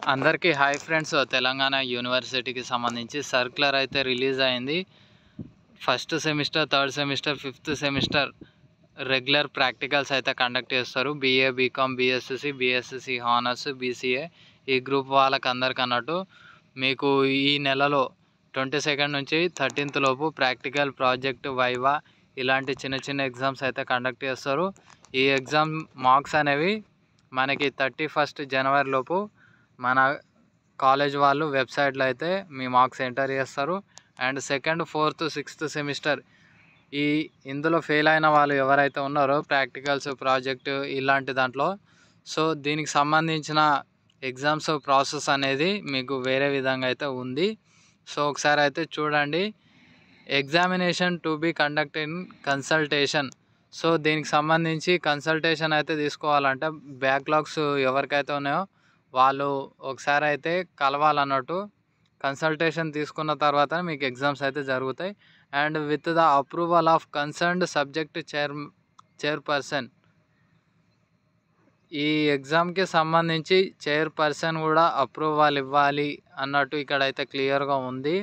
అందరికీ hi friends Telangana యూనివర్సిటీకి సంబంధించి సర్క్యులర్ అయితే రిలీజ్ అయింది first semester third semester fifth semester regular practicals అయితే కండక్ట్ చేస్తారు BA BCom BSc BSc honours BCA ఈ గ్రూప్ వాళ్ళకి అందరికి అన్నట్టు మీకు ఈ నెలలో ట్వంటీ సెకండ్ నుంచి థర్టీన్త్ లోపు ప్రాక్టికల్ ప్రాజెక్ట్ వైవా ఇలాంటి చిన్న చిన్న ఎగ్జామ్స్ అయితే కండక్ట్ చేస్తారు ఈ ఎగ్జామ్ మార్క్స్ అనేవి మనకి థర్టీ ఫస్ట్ జనవరి లోపు మన కాలేజ్ వాళ్ళు వెబ్సైట్లో అయితే మీ మార్క్స్ ఎంటర్ చేస్తారు and second fourth sixth semester ఈ ఇందులో ఫెయిల్ అయిన వాళ్ళు ఎవరైతే ఉన్నారో ప్రాక్టికల్స్ ప్రాజెక్ట్ ఇలాంటి దాంట్లో సో దీనికి సంబంధించిన ఎగ్జామ్స్ ప్రాసెస్ అనేది మీకు వేరే విధంగా అయితే ఉంది సో ఒకసారి అయితే చూడండి examination to be conduct in consultation so దీనికి సంబంధించి కన్సల్టేషన్ అయితే తీసుకోవాలంటే బ్యాక్లాగ్స్ ఎవరికైతే ఉన్నాయో వాళ్ళు ఒకసారి అయితే కలవాలన్నట్టు కన్సల్టేషన్ తీసుకున్న తర్వాత మీకు ఎగ్జామ్స్ అయితే జరుగుతాయి and with the approval of concerned subject chair chairperson ఈ ఎగ్జామ్కి సంబంధించి చైర్పర్సన్ కూడా అప్రూవల్ ఇవ్వాలి అన్నట్టు ఇక్కడైతే క్లియర్గా ఉంది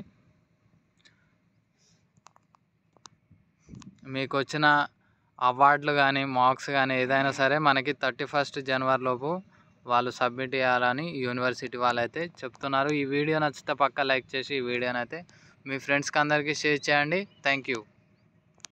మీకు వచ్చిన అవార్డులు కానీ మార్క్స్ కానీ ఏదైనా సరే మనకి థర్టీ ఫస్ట్ జనవరి లోపు వాళ్ళు సబ్మిట్ చేయాలని యూనివర్సిటీ వాళ్ళు అయితే చెప్తున్నారు ఈ వీడియో నచ్చితే పక్క లైక్ చేసి ఈ వీడియోని అయితే మీ ఫ్రెండ్స్కి అందరికీ షేర్ చేయండి థ్యాంక్ యూ